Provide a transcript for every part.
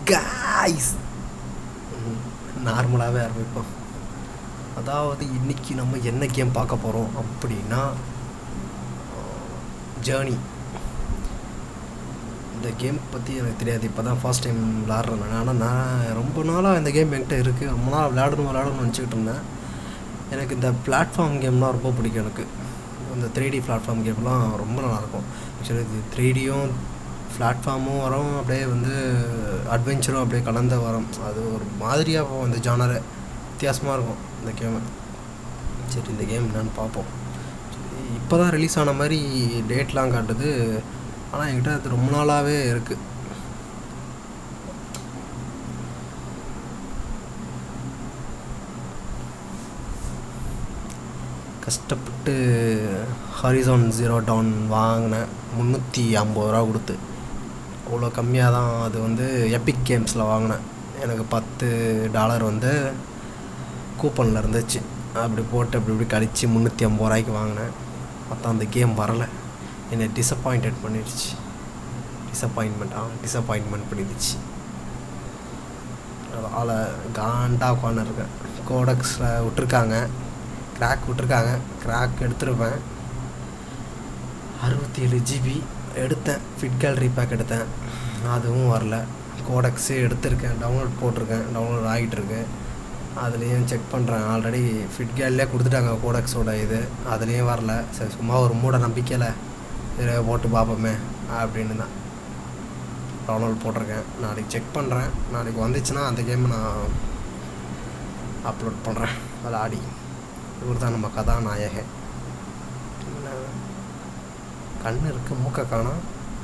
Guys நார்மலாகவே ஆரம்பிப்போம் அதாவது இன்னைக்கு நம்ம என்ன கேம் பார்க்க போகிறோம் அப்படின்னா ஜேர்னி இந்த கேம் பற்றி எனக்கு தெரியாது இப்போ தான் ஃபர்ஸ்ட் டைம் விளாட்றேன் நான் ஆனால் நான் ரொம்ப நாளாக இந்த கேம் என்கிட்ட இருக்குது ரொம்ப நாள் விளையாடணும் விளையாடணும்னு நினச்சிக்கிட்டு இருந்தேன் எனக்கு இந்த பிளாட்ஃபார்ம் கேம்லாம் ரொம்ப பிடிக்கும் எனக்கு இந்த த்ரீ டி பிளாட்ஃபார்ம் கேம்லாம் ரொம்ப நல்லாயிருக்கும் ஆக்சுவலி இது த்ரீ டியும் பிளாட்ஃபார்மும் வரும் அப்படியே வந்து அட்வென்ச்சரும் அப்படியே கலந்து வரும் அது ஒரு மாதிரியாக போகும் இந்த ஜானரை வித்தியாசமாக இருக்கும் இந்த கேமு சரி இந்த கேம் என்னன்னு பார்ப்போம் இப்போ தான் ரிலீஸ் ஆன மாதிரி டேட்லாம் காட்டுது ஆனால் என்கிட்ட அது ரொம்ப நாளாகவே இருக்குது கஷ்டப்பட்டு ஹாரிசான் ஜீரோ டவுன் வாங்கினேன் முந்நூற்றி ஐம்பது ரூபா கொடுத்து அவ்வளோ கம்மியாக தான் அது வந்து எபிக் கேம்ஸில் வாங்கினேன் எனக்கு பத்து டாலர் வந்து கூப்பனில் இருந்துச்சு அப்படி போட்டு அப்படி இப்படி கழித்து முந்நூற்றி ஐம்பது ரூபாய்க்கு வாங்கினேன் பார்த்தா அந்த கேம் வரலை என்னை டிசப்பாயிண்டட் பண்ணிடுச்சு டிசப்பாயின்மெண்ட் ஆ டிசப்பாயின்மெண்ட் பண்ணிடுச்சு அதனால் காண்டாக உட்காந்துருக்கேன் கோடக்ஸில் விட்ருக்காங்க கிராக் விட்ருக்காங்க கிராக் எடுத்துருப்பேன் அறுபத்தி ஏழு ஜிபி எடுத்தேன் ஃபிட் கேலரி பேக் எடுத்தேன் அதுவும் வரல கோடக்ஸே எடுத்திருக்கேன் டவுன்லோட் போட்டிருக்கேன் டவுன்லோட் ஆகிட்டுருக்கு அதுலேயும் செக் பண்ணுறேன் ஆல்ரெடி ஃபிட் கேல்லே கொடுத்துட்டாங்க கோடக்ஸோட இது அதுலேயும் வரல சரி சும்மா ஒரு மூட நம்பிக்கையில் இதை போட்டு பார்ப்போமே அப்படின்னு தான் டவுன்லோட் போட்டிருக்கேன் நாளைக்கு செக் பண்ணுறேன் நாளைக்கு வந்துச்சுன்னா அந்த கேமை நான் அப்லோட் பண்ணுறேன் விளாடி இவர் தான் நம்ம கதாநாயகன் என்ன கண் இருக்கு மூக்க காணோம்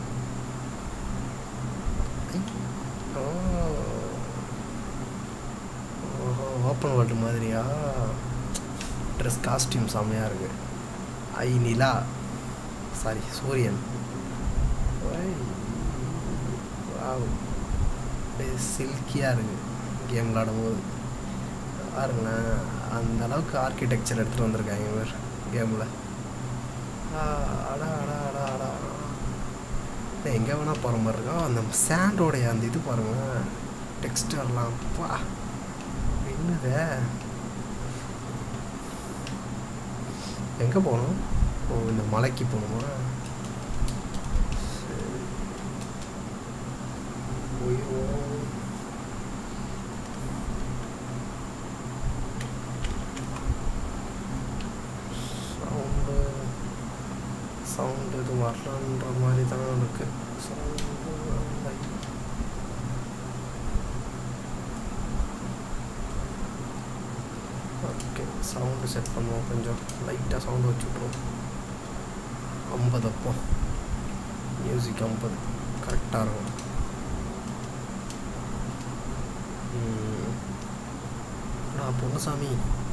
ஐ, ஓ ஓஹோ ஓப்பன் வேர்ல்டு மாதிரியா ட்ரெஸ் காஸ்டியூம் செம்மையாக இருக்கு ஐ நிலா சாரி சூரியன் சில்கியாக இருக்குது கேம் விளாடும்போது பாருங்களேன் அந்த அளவுக்கு ஆர்கிடெக்சர் எடுத்துகிட்டு வந்திருக்காங்க இவர் கேமில் அடா அடா அடா அடா எங்கே வேணால் போகிற மாதிரி இருக்கா அந்த சாண்டோடைய அந்த இது பாருங்க டெக்ஸ்டர்லாம் பா என்னது எங்கே போகணும் ஓ இந்த மலைக்கு போகணுமா சரி. போயிடுவோம் சவுண்டு சவுண்டு இது வரலான்ற மாதிரி தான் இருக்கு சவுண்டு ஓகே சவுண்டு செட் பண்ணுவோம் கொஞ்சம் லைட்டாக சவுண்டு வச்சு விட்ருவோம் ஐம்பது அப்போ மியூசிக் ஐம்பது கரெக்டாக இருக்கும் ம். அடா பொன்னுசாமி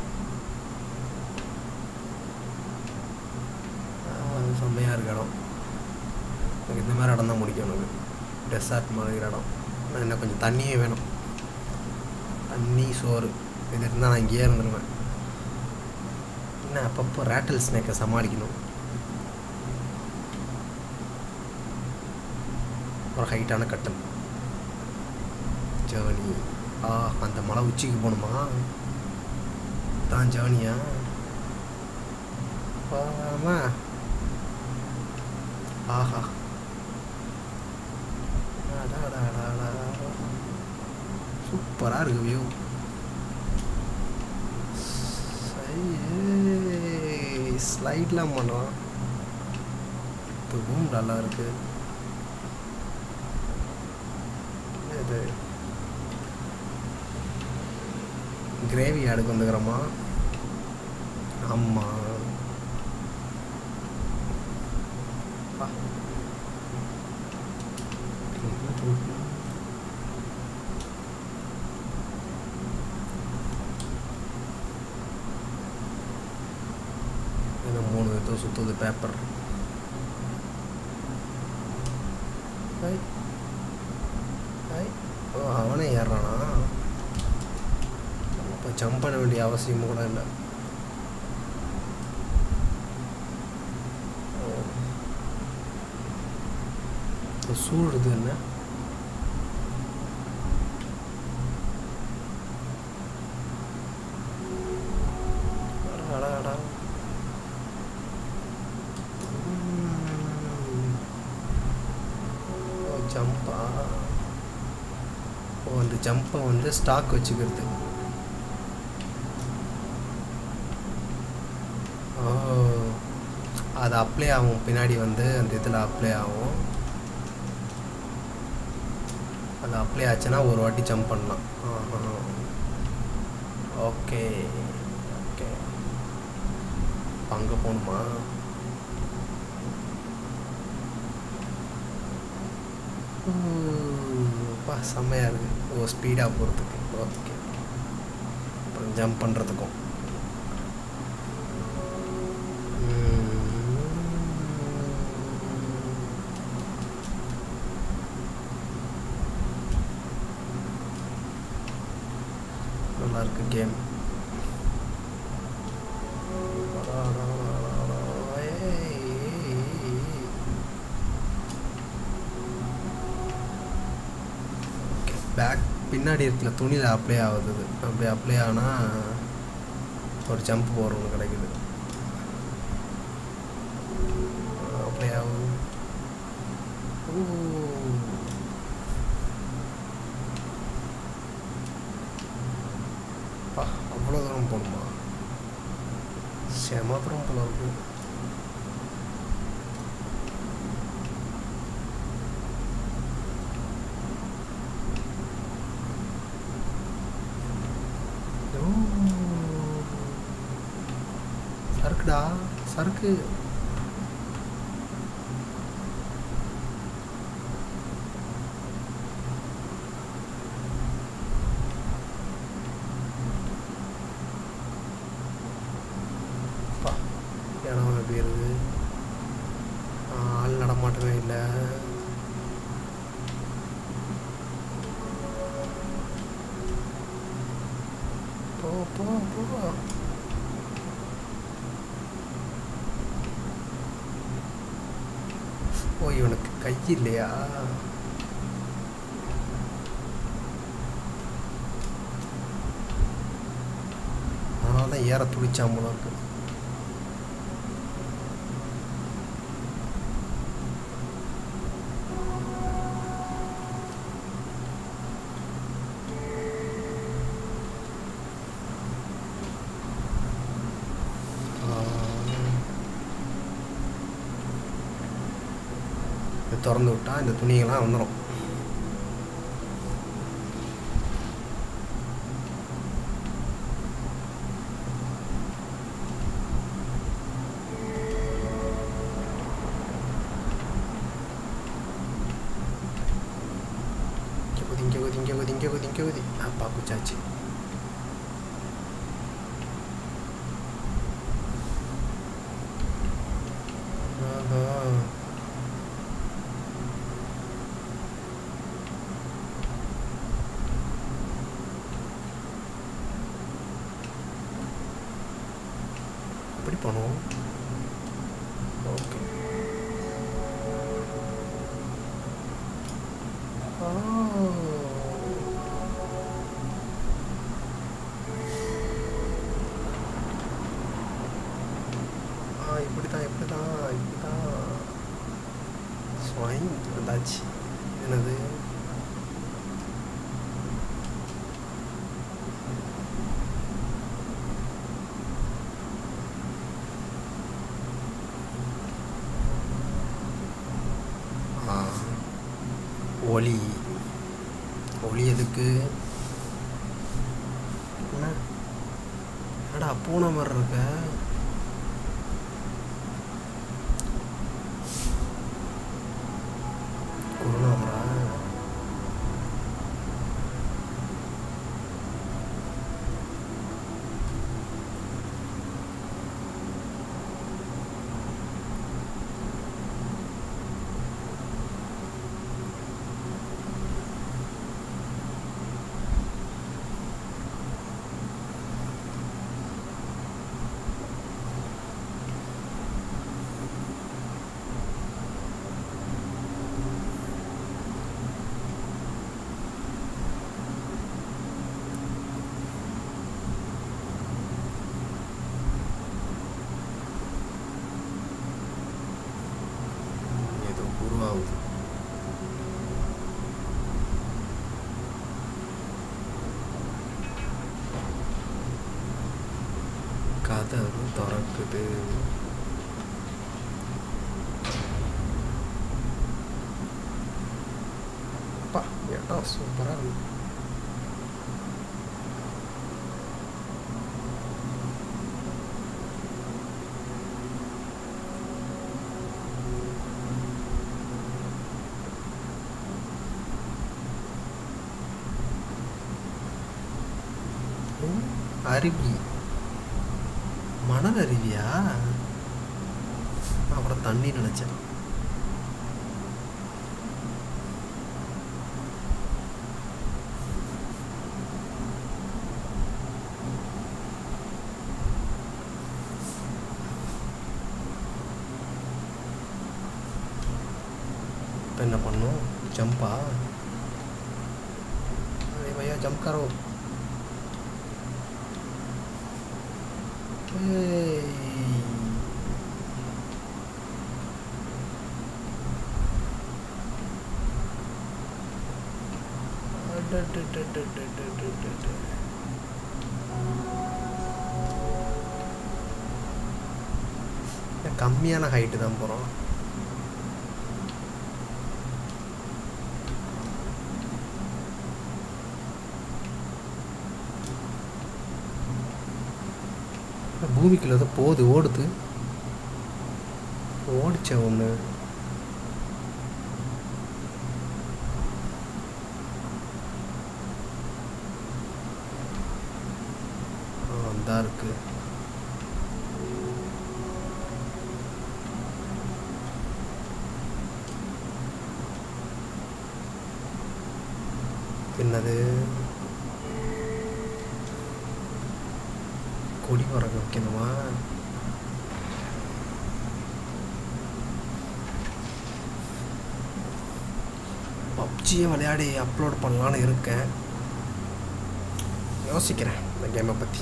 ஆஹ் செம்மையாக இருக்கு இடம் எனக்கு இந்த மாதிரி இடம் தான் முடிக்கும் எனக்கு டெசர்ட் மாதிரி இடம் ஆனால் இன்னும் கொஞ்சம் தண்ணியே வேணும் தண்ணி சோறு இது இருந்தால் நான் இங்கேயே இருந்துருவேன் என்ன அப்பப்போ ரேட்டில் ஸ்னேக்கை சமாளிக்கணும் ஒரு ஹைட்டான கட்டன் ஜேர்னி ஆ அந்த மலை உச்சிக்கு போகணுமா தான் ஜேர்னியா போகாமா ஆஹா சூப்பராக இருக்கு வியூ ஸ்லைட்லாம் பண்ணுறான் இதுவும் நல்லா இருக்கு இது கிரேவி ஆடுக்கு வந்துக்கிறோமா ஆமாம் இந்த மூணு இது சுற்றுது பேப்பர் ஓ அவனே ஏறுறானா இப்போ ஜம்ப் பண்ண வேண்டிய அவசியமும் கூட இல்லை இப்போ சூடுது என்ன ஓ அந்த ஜம்பை வந்து ஸ்டாக் வச்சுக்கிறது ஓ அது அப்ளை ஆகும் பின்னாடி வந்து அந்த இதில் அப்ளை ஆகும் அது அப்ளை ஆச்சுன்னா ஒரு வாட்டி ஜம்ப் பண்ணலாம் ஓகே ஓகே அங்கே போகணுமா அப்பா செம்மையாக இருக்குது ஓ ஸ்பீடாக போகிறதுக்கு ஓகே அப்புறம் ஜம்ப் பண்ணுறதுக்கும் நல்லா இருக்கு கேம் பேக் பின்னாடி இருக்கிற துணியில் அப்ளை ஆகுது இது. அப்படி அப்ளை ஆனால் ஒரு ஜம்ப் போகிறவங்க கிடைக்குது அப்ளை ஆகும் ஊ. அப்பா அவ்வளோ தூரம் போகணுமா செம தூரம் போல இருக்கு ஓ. சறுக்குடா சறுக்கு அப்பா இடம் எப்படி இருக்குது ஆ, ஆள் நடமாட்டமே இல்லை போ போ போ ஓ இவனுக்கு கை இல்லையா அதனால தான் ஏற துடிச்சான் போல இருக்கு ஆ. இதை திறந்து விட்டா இந்த துணிகள்லாம் வந்துடும் இங்கே குதி இங்கே குதி இங்கே குதி இங்கே குதி இங்கே குதி அப்பா குச்சாச்சு ஆஹா எப்படி பண்ணுவோம் ஓகே ஆ இப்படி தான் இப்படி தான் இப்படி தான் ஸ்வைன் வந்தாச்சு என்னது ஆ ஒளி ஒளி எதுக்கு என்ன என்னடா பூனை மாதிரி இருக்க குருநாதரா கதவு திறக்குது அப்பா இடம் சூப்பராக இருக்கு ம், அருவி மணல் அருவியா அப்புறம் தண்ணி நினச்சேன் இப்போ என்ன பண்ணும் ஜம்பா अरे भैया जंप करो கம்மியான ஹைட்டு தான் போகிறோம் பூமிக்குள்ள ஏதோ போகுது ஓடுது ஓடிச்ச ஒன்று தான் இருக்கு என்னது கொடி பறக்க வைக்கணுமா பப்ஜியை விளையாடி அப்லோட் பண்ணலான்னு இருக்கேன் யோசிக்கிறேன் இந்த கேமை பற்றி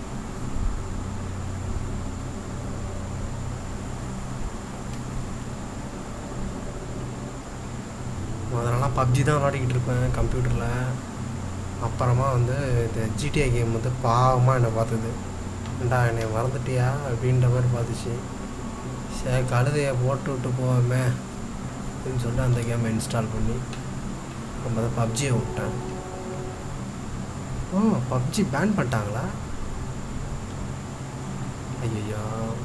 முதல்லலாம் பப்ஜி தான் விளையாடிக்கிட்டு இருப்பேன் கம்ப்யூட்டரில் அப்புறமா வந்து இந்த ஜிடிஐ கேம் வந்து பாவமாக என்னை பார்த்தது ஏண்டா என்னை மறந்துட்டியா அப்படின்ற மாதிரி பார்த்துச்சு சரி கழுதையை போட்டு விட்டு போவோமே அப்படின்னு சொல்லிட்டு அந்த கேமை இன்ஸ்டால் பண்ணி நம்ம தான் பப்ஜியை விட்டேன் ஓ பப்ஜி பேன் பண்ணிட்டாங்களா ஐயோ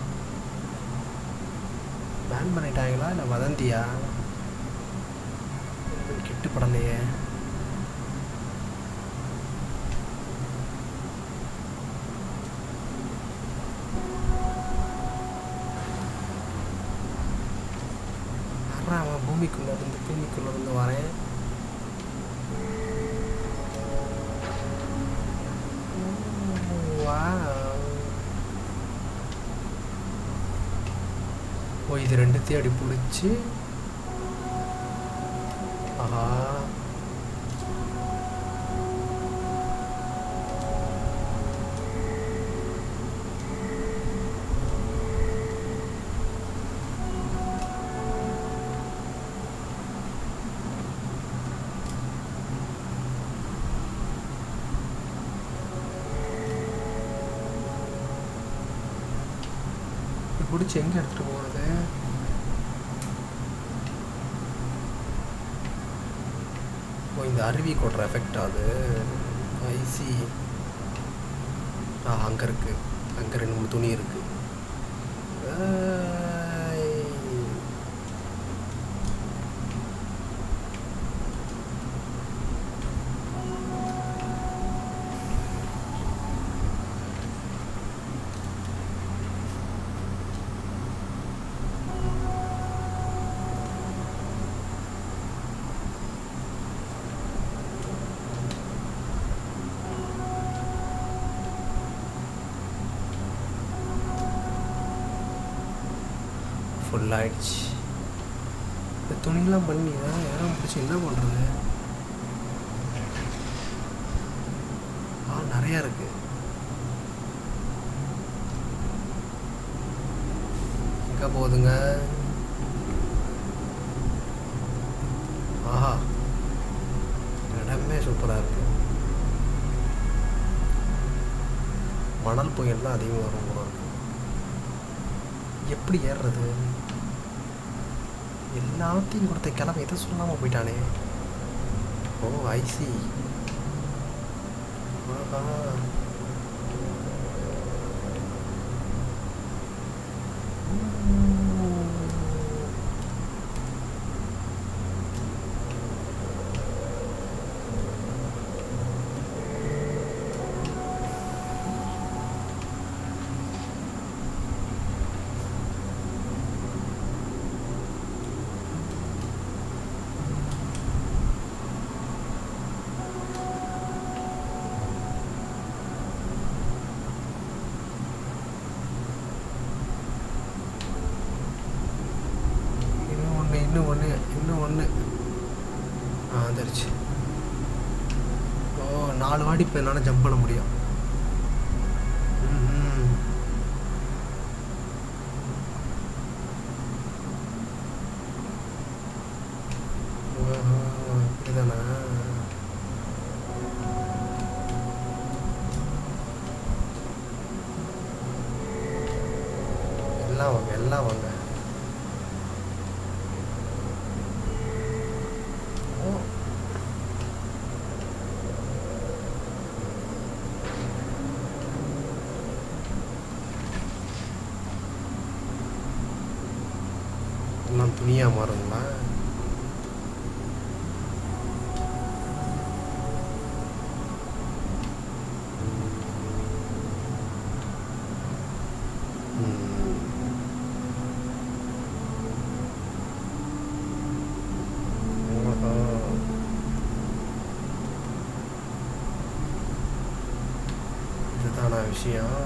பேன் பண்ணிட்டாங்களா இல்லை வதந்தியா கெட்டு படலையே யாரா அவன் பூமிக்குள்ள இருந்து பூமிக்குள்ள இருந்து வரேன் Wow. ஓ இது ரெண்டுத்தையும் அடி பிடிச்சி ஆஹா இது பிடிச்சி எங்கே எடுத்துகிட்டு போகிறது ஓ இந்த அருவி கொட்டுற எஃபெக்ட் அது ஐசி ஆ அங்கே இருக்கு அங்கே ரெண்டு மூணு துணி இருக்கு ஐய். ஃபுல் ஆயிடுச்சு இந்த துணிலாம் பண்ணி தான் இடம் பிடிச்சி என்ன பண்ணுறது ஆ நிறையா இருக்கு எங்கே போகுதுங்க ஆஹா இடமே சூப்பராக இருக்கு மணல் புயல் தான் அதிகமாக வரும் போல இருக்கு எப்படி ஏறுறது எல்லாத்தையும் கொடுத்த கிளம்ப எதை சொல்லாமல் போயிட்டானே ஓ ஐசி ஆஹா இன்னும் ஒன்று இன்னும் ஒன்று இன்னும் ஒன்று ஆ வந்துருச்சு ஓ நாலு வாடி இப்போ என்னால் ஜம்ப் பண்ண முடியும் ம்ஹும். ஓஹோ, இப்படிதானா எல்லாம் வாங்க எல்லாம் வாங்க ஓ எல்லாம் துணியா மாறுங்களா ம். ஓஹோ. இதுதானா விஷயம்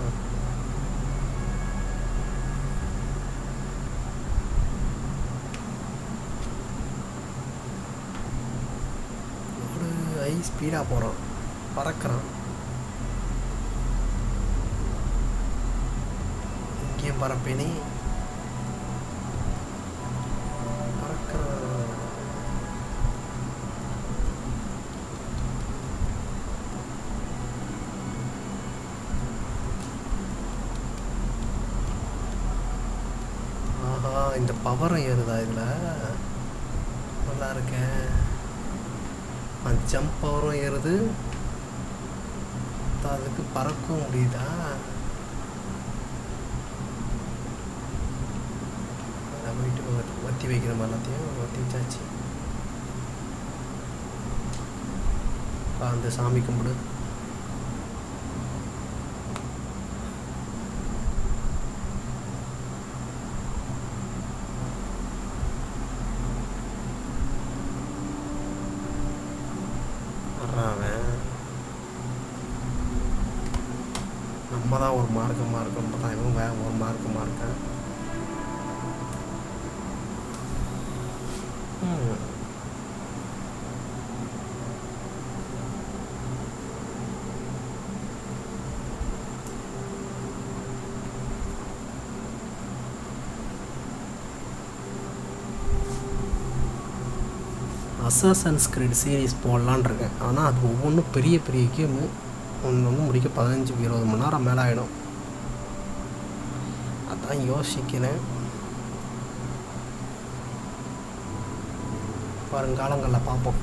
ஒரு ஹை ஸ்பீடாக போகிறான் பறக்கிறான் இங்கேயும் பறப்பேனே பறக்கிறான் ஆஹா இந்த பவரும் ஏறுதா இதில் நல்லா இருக்கேன் அந்த ஜம்ப் பவரும் ஏறுது அதுக்கு பறக்கவும் முடியுதா அதை போயிட்டு ஒத்- ஒத்தி வைக்கிற எல்லாத்தையும் ஒத்தி வச்சாச்சு பா, அந்த சாமி கும்பிடு வர்றான் அவன் நம்ம தான் ஒரு மார்க்கமாக இருக்கோம் பார்த்தா இவன் வேற ஒரு மார்க்கமாக இருக்கான் ம். அசாசன்ஸ் கிரீட் சீரீஸ் போடலான் இருக்கேன் ஆனால் அது ஒவ்வொன்றும் பெரிய பெரிய கேமு ஒன்று ஒன்று முடிக்க பதினஞ்சு இருபது மணி நேரம் மேலே ஆகிடும் அதான் யோசிக்கிறேன் வருங்காலங்களில் பார்ப்போம்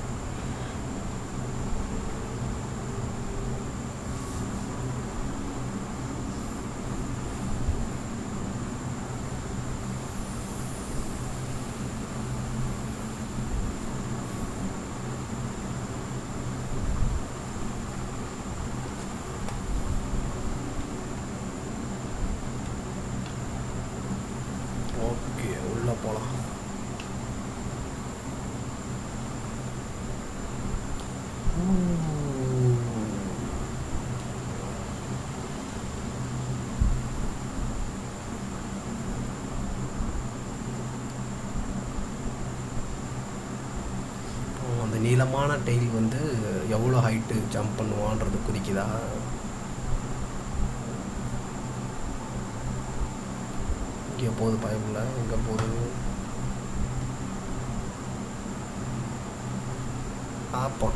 ஓகே உள்ளே போகலாம் அந்த நீளமான டெய்ல் வந்து எவ்வளோ ஹைட்டு ஜம்ப் பண்ணுவான்றது குறிக்குதா இங்கே போகுது பயமில்ல எங்கே போகுது பார்ப்போம்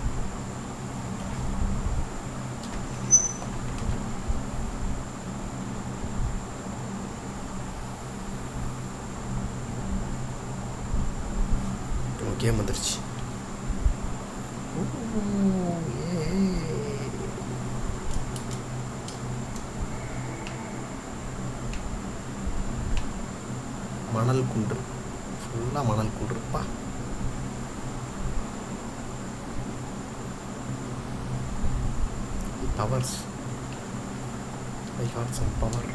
கேம் வந்துருச்சு ஊ, ஏய். மணல் குன்று ஃபுல்லாக மணல் குன்றுப்பா powers I got some power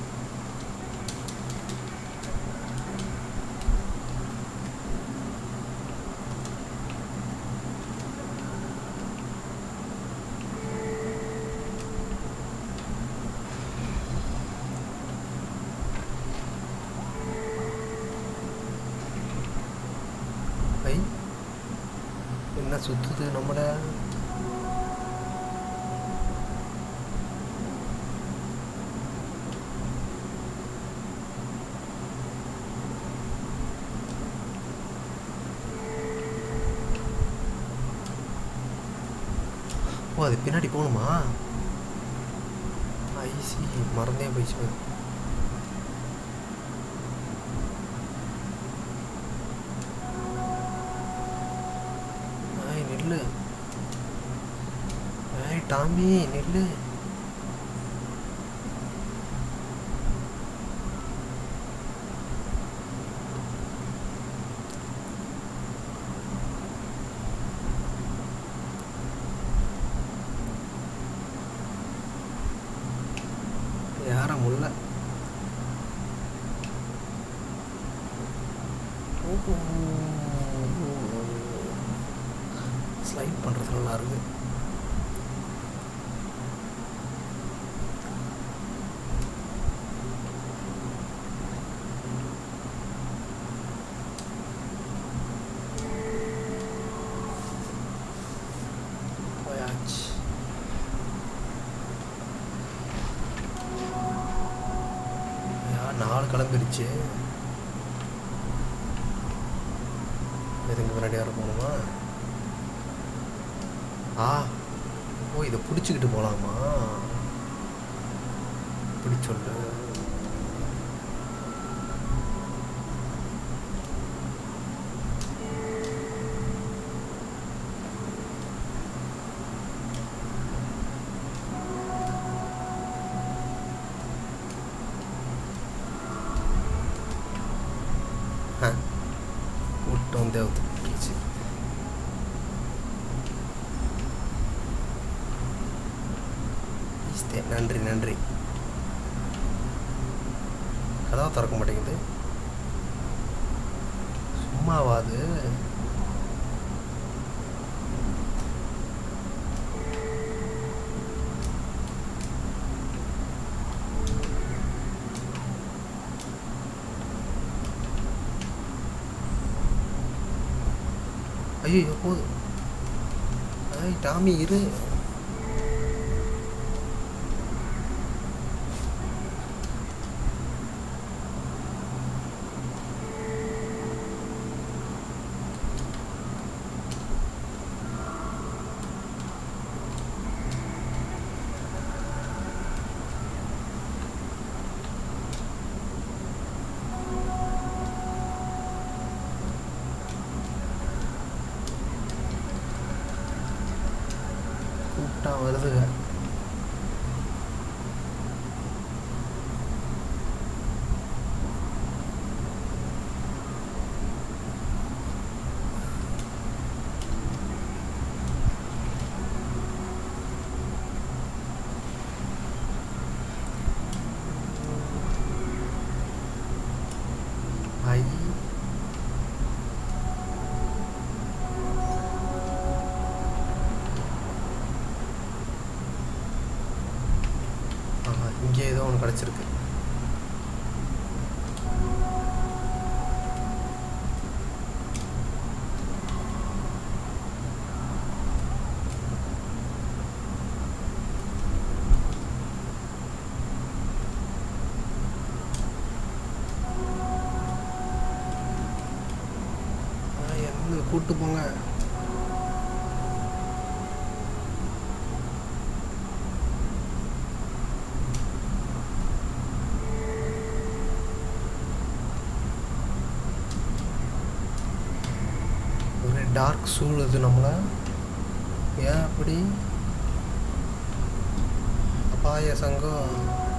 ஐ என்ன சுத்துது நம்மள ஓ அது பின்னாடி போகணுமா ஐசி மறந்தே போயிடுச்சு பாரு. ஏய் நில்லு ஏய் டாமி நில்லு யார முல்ல ஸ்லைட் பண்ணுறது நல்லா இருக்கு போயாச்சு யார் நாலு கிளம்பிருச்சு எதுக்கு முன்னாடி வர போகணுமா ஆ ஓ இதை பிடிச்சிக்கிட்டு போகலாமா இப்படி சொல்லு ஆ கூட்டம் வந்து அவுத்துச்சு ஈஸ்தே, நன்றி நன்றி கதவை திறக்க மாட்டேங்குது சும்மாவாது ஐயோ போதும் ஐய் டாமி இரு கூப்பிட்டா வருதுங்க ஐ ஆஹா இங்கே ஏதோ ஒன்று கிடச்சிருக்கு என்ன கூட்டு போங்க டார்க் சூழுது நம்மளை ஏன் அப்படி அபாய சங்கம்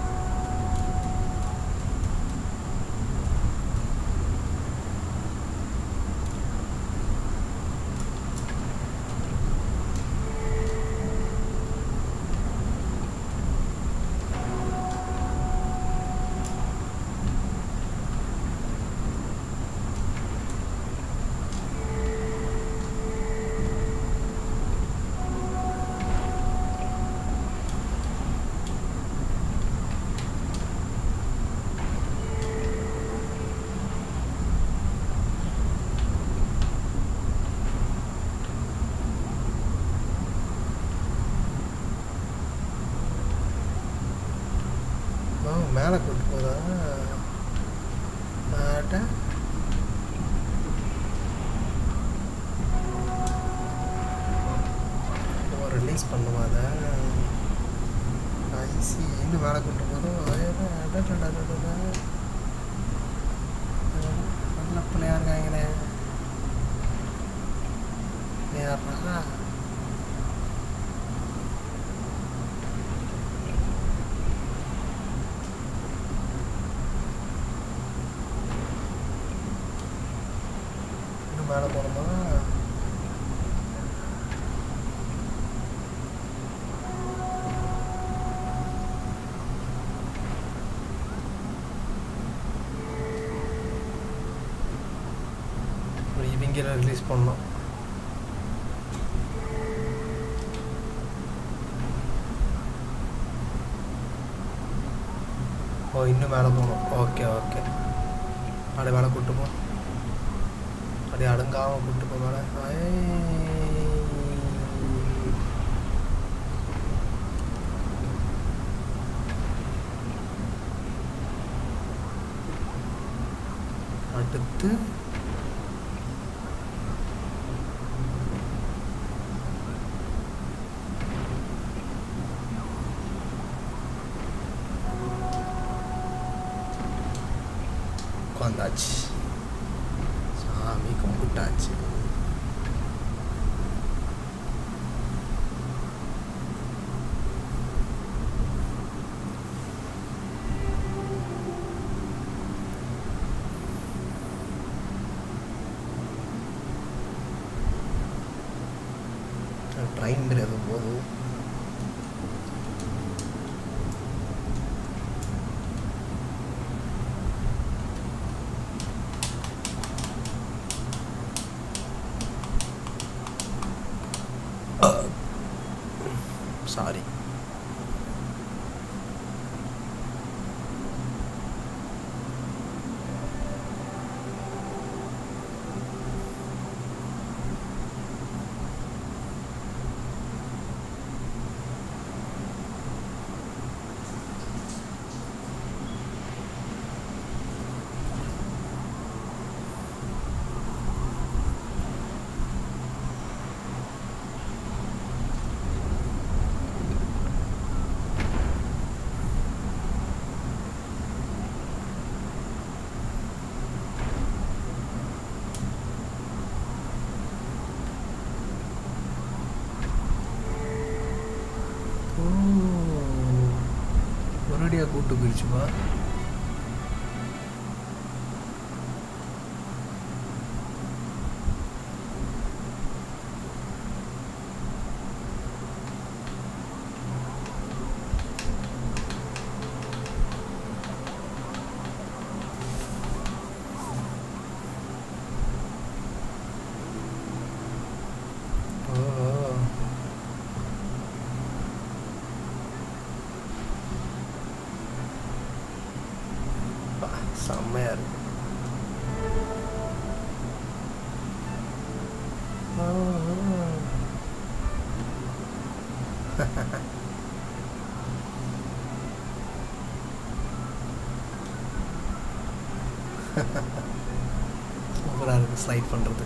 ஓ மேலே கூட்டு போதா ஆட்ட ஓ ரிலீஸ் பண்ணுமா அதை ஐசி இன்னும் மேலே கூட்டு போதும் நல்ல பிள்ளையா இருக்காங்களே யாரா இன்னும் மேலே போகணுமா இவங்கள ரிலீஸ் பண்ணோம் ஓ இன்னும் மேலே போகணும் ஓகே ஓகே அப்படியே மேலே கூட்டு போ அப்படியே அடங்காம கூட்டு போ மேலே அடுத்து உட்காந்தாச்சு சாமி கும்பிட்டாச்சு ட்ரெயின் ஏதோ போதும் சாரி ஓ ஒரேடியாக கூட்டு போயிடுச்சுப்பா ஓ அப்பா, செம்மையா இருக்கு ஆ, ஆ. சூப்பராக இருக்கு ஸ்லைட் பண்ணுறது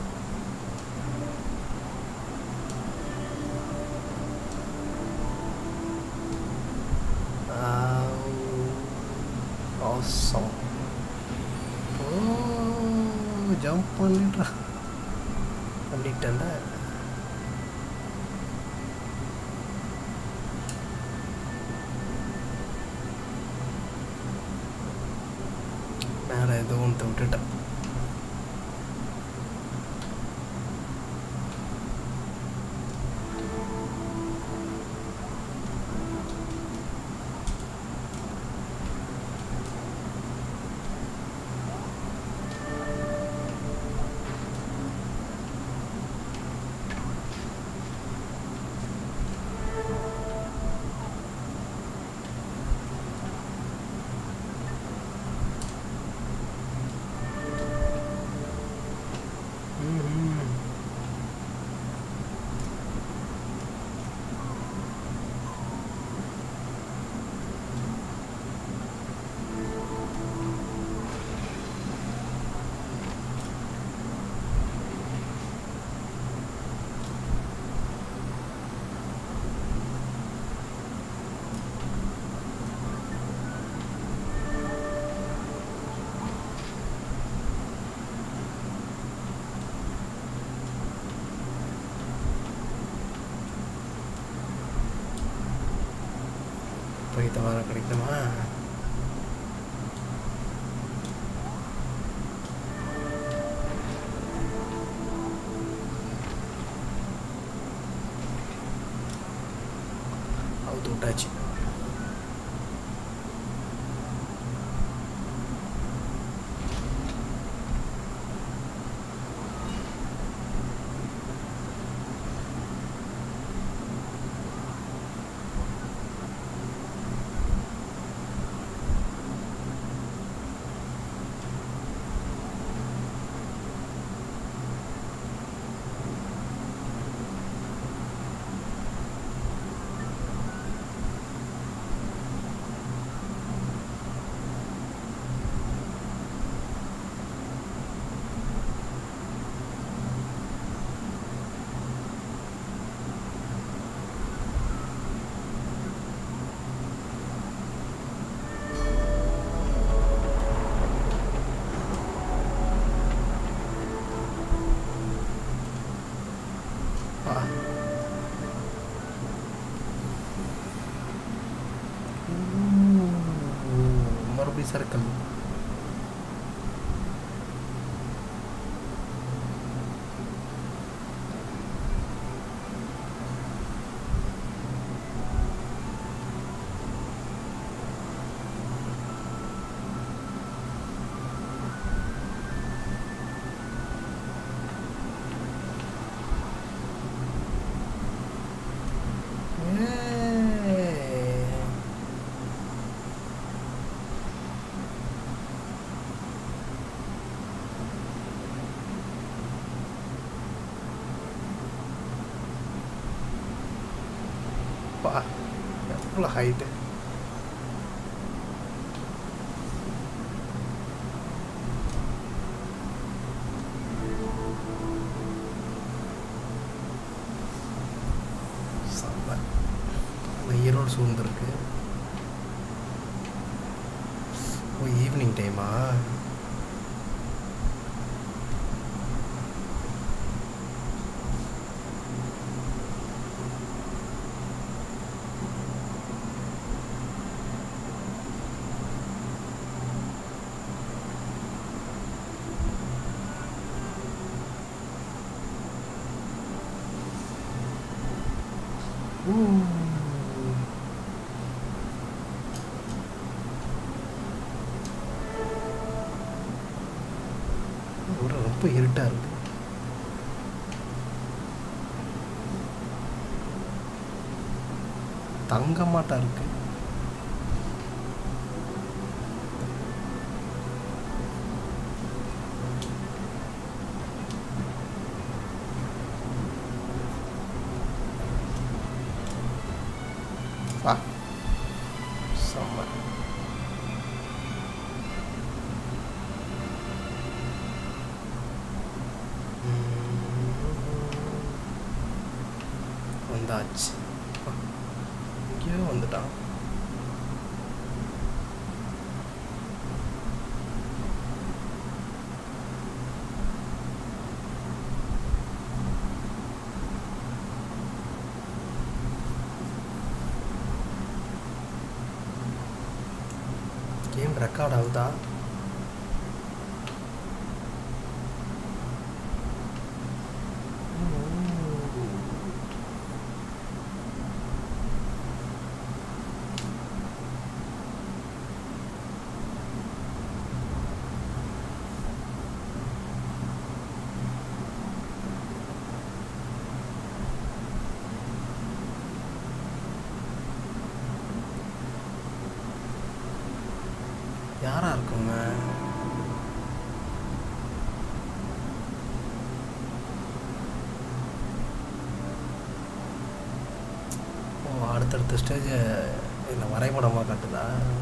awesome ஓ ஜம்ப் பண்ணிடுறா பண்ணிட்டேன்ல மேலே ஏதோ ஒன்று விட்டுட்டேன் ம்ம். போய் தவிர கிடைக்குமா அவுத்து விட்டாச்சு பா மறுபடியும் சர்க்கிள் ஏய். பா எவ்வளோ ஹைட்டு செம்ம நம்ம ஈரோடு சூழ்ந்துருக்கு ஓ ஈவினிங் டைமா ஒரு ரொம்ப இருட்டாக இருக்கு தங்கமாட்டா இருக்கு வா செம்ம வந்தாச்சு அப்பா, எங்கேயோ வந்துட்டான் ரெக்கார்ட் ஆகுதா யாரா இருக்குங்க ஓ அடுத்தடுத்த ஸ்டேஜ் இல்லை வரைபடமாக காட்டுதா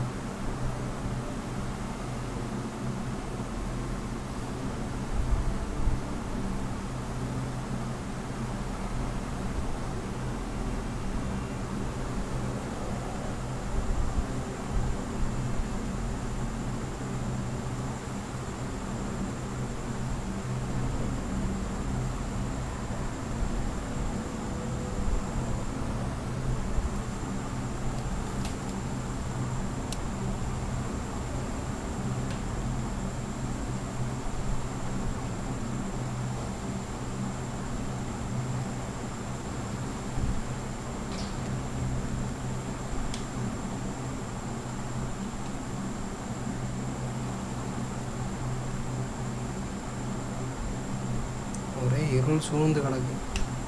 ஒரே இருள் சூழ்ந்து கிடக்கு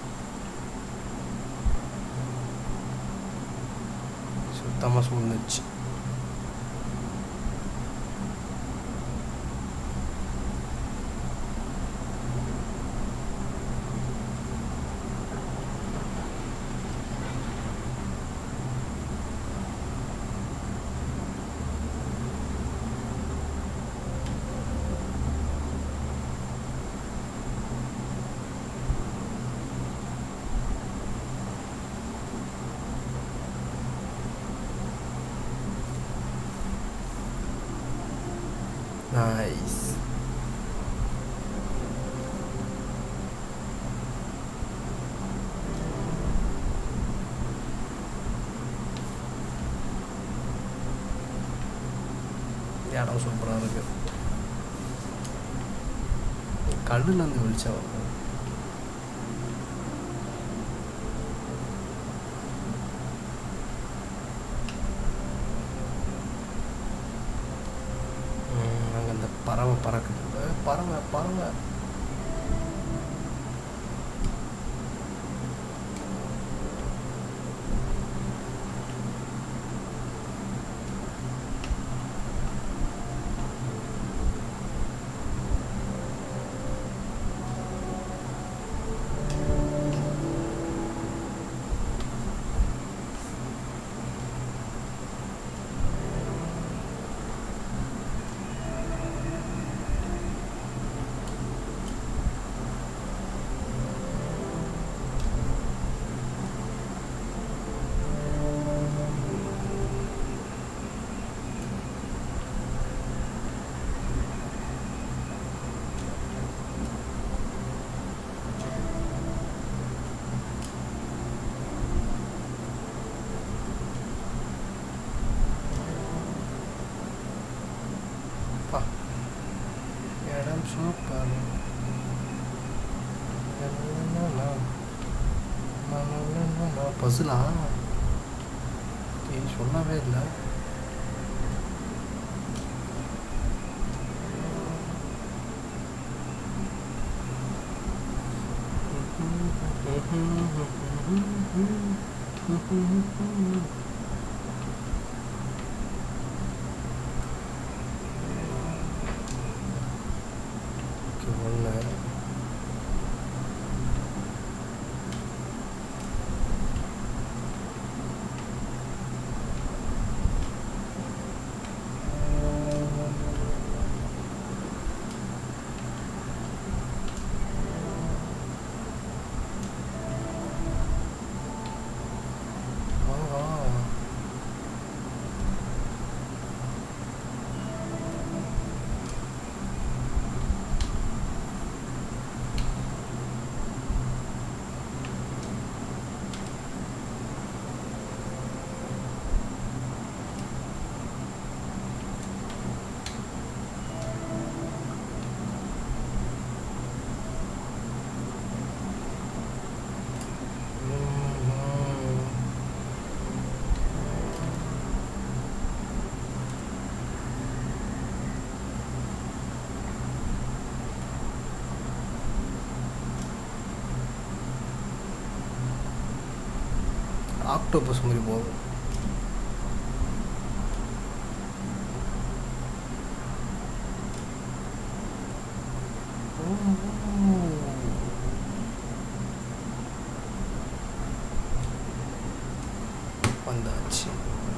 சுத்தமாக சூழ்ந்துச்சு நைஸ் இடம் சூப்பராக இருக்கு கல்லுல இருந்து வெளிச்சம் வருது ம், அங்க அந்த பறவை பறக்குது ஏ, பறவை பறவை அப்பா இடம் சூப்பர் பசுலா ஏய் சொல்லவே இல்லை ஒன்று ஆஹா ஆக்டோபஸ் மாதிரி போகுது வந்தாச்சு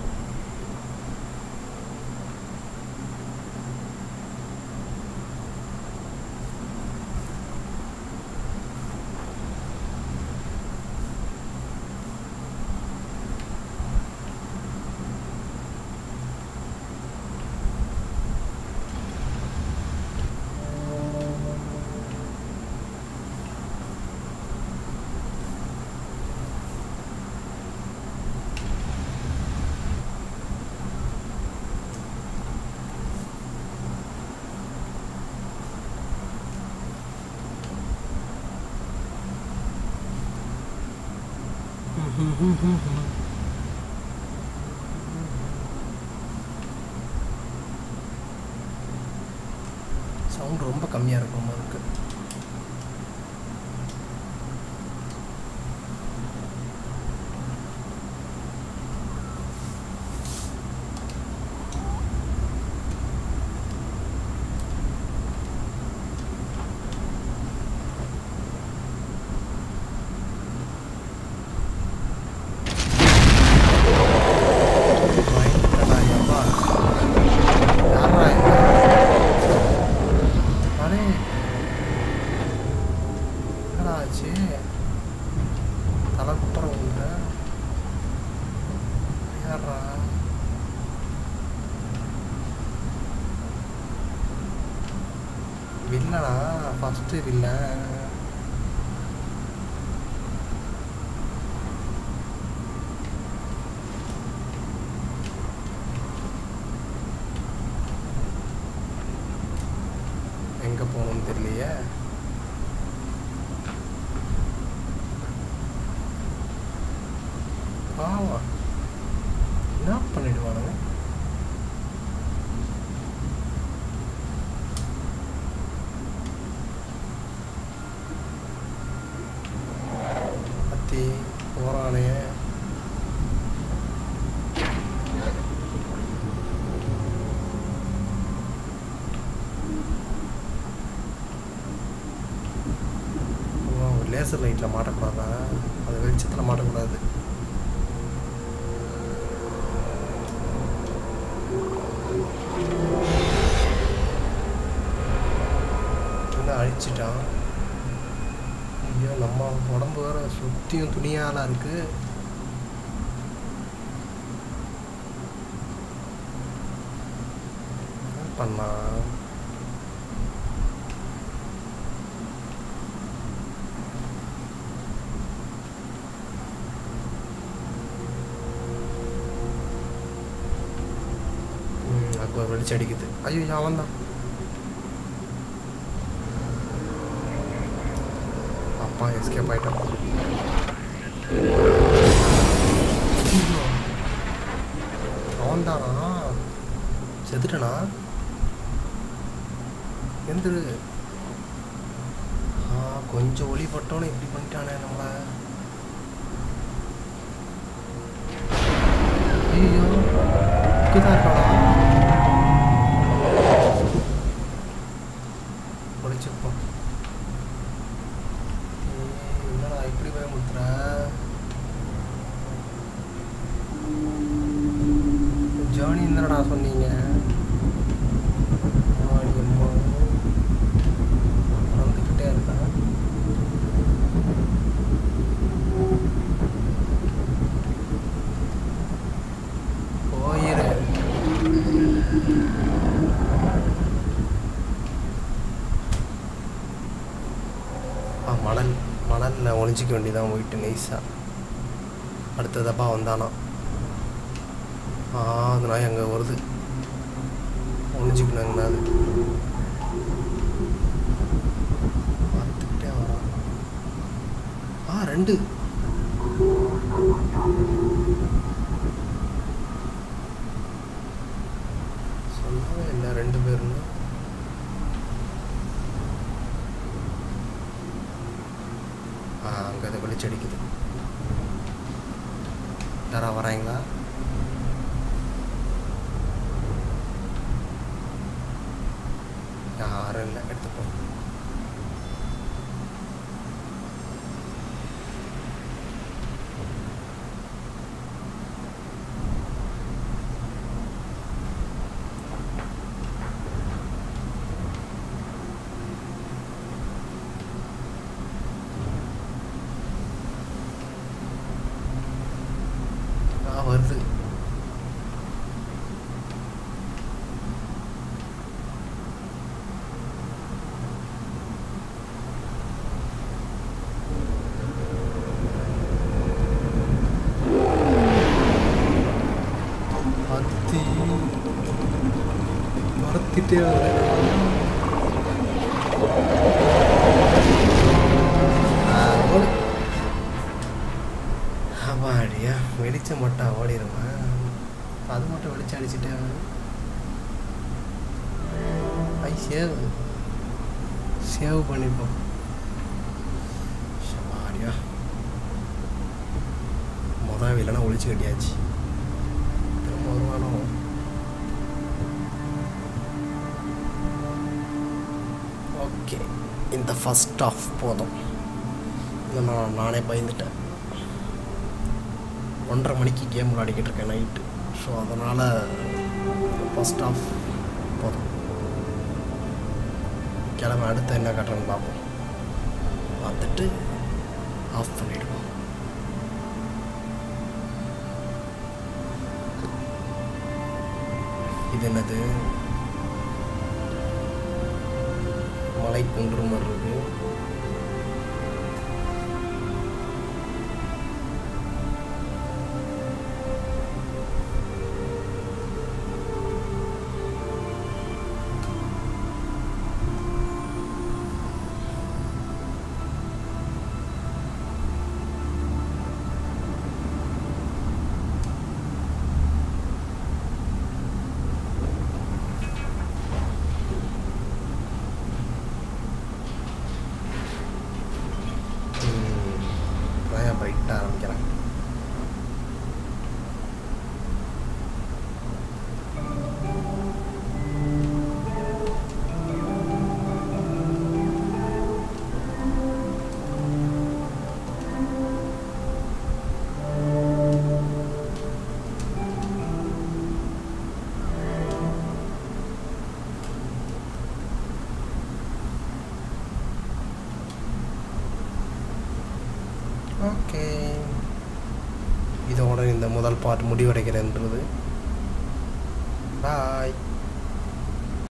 சவுண்ட் ரொம்ப கம்மியாக இருக்கும் அதுக்கு பயந்துட்டடா, யப்பா. யார்றா இது? அடே என்னடா ஆச்சு தலை குப்புறம் உள்ள யாரா வில்லனா ஃபஸ்ட்டு வில்லன் எங்கே போகணும்னு தெரியலையே பாவம் என்ன பண்ணிடுவானுங்க அத்தி போகிறானே லேசர் லைட்டில் மாட்டக்கூடாதா அது வெளிச்சத்தில் மாட்டக்கூடாது என்ன அழிச்சிட்டான் ஐயோ நம்ம உடம்பு வேற சுற்றியும் துணியாலாம் இருக்கு என்ன பண்ணலாம் ம், அங்க ஒரு வெளிச்சம் அடிக்குது ஐயோ அவன் தான் அப்பா எஸ்கேப் ஆயிட்டான் அவன் தானா செத்துட்டனா எந்திரு ஆ கொஞ்சம் ஒளி பட்டோன்னு இப்படி பண்ணிட்டானே நம்மள ஐயோ இங்கதான் இருக்கானா ஒளிச்சுப்போம் ஏய், என்னடா இப்படி பயமுறுத்துற ஜேர்னி என்னடா சொன்னீங்க ஆடி அம்மா. வந்துக்கிட்டே இருக்கேன் போயிரு ஆ மணல் மணலில் ஒளிஞ்சிக்க வேண்டியதான் போயிட்டு நைஸாக அடுத்ததப்பா வந்தானா ஆ அது நாய் அங்கே வருது ஒளிஞ்சிக்கணுங்கண்ணா அது பார்த்துக்கிட்டே வரான் ஆ ரெண்டு சொல்லவே இல்லை ரெண்டு பேருன்னு ஆ அங்கே அதை வெளிச்சடிக்குது மாட்டாங்களா யாரும் இல்லை எடுத்துப்போம் ஆ வருது அத்தி மரத்திட்டே அப்பாடியா வெளிச்சம் மட்டும் ஓடிடுவேன் அது மட்டும் வெளிச்சம் அடிச்சுட்டே ஐ சேவ் சேவ் பண்ணிப்போம் சமாடியா மொதல் இல்லைன்னா ஒழிச்சு கட்டியாச்சு திரும்ப வருவானோ ஓகே இந்த ஃபஸ்ட் ஆஃப் போதும் இதை நான் நானே பயந்துட்டேன் ஒன்றரை மணிக்கு கேம் விளையாடிக்கிட்டு இருக்கேன் நைட்டு ஸோ அதனால் ஃபஸ்ட் ஆஃப் போதும் கிளம்ப அடுத்து என்ன கட்டுறேன்னு பார்ப்போம் பார்த்துட்டு ஆஃப் பண்ணிடுவோம் இது என்னது மலை குன்று மாதிரி இருக்கு நான் பைட்ட ஆரம்பிக்கிறேன் ஓகே இதோட இந்த முதல் பாட்டு முடிவடைகிறேன்றது பாய்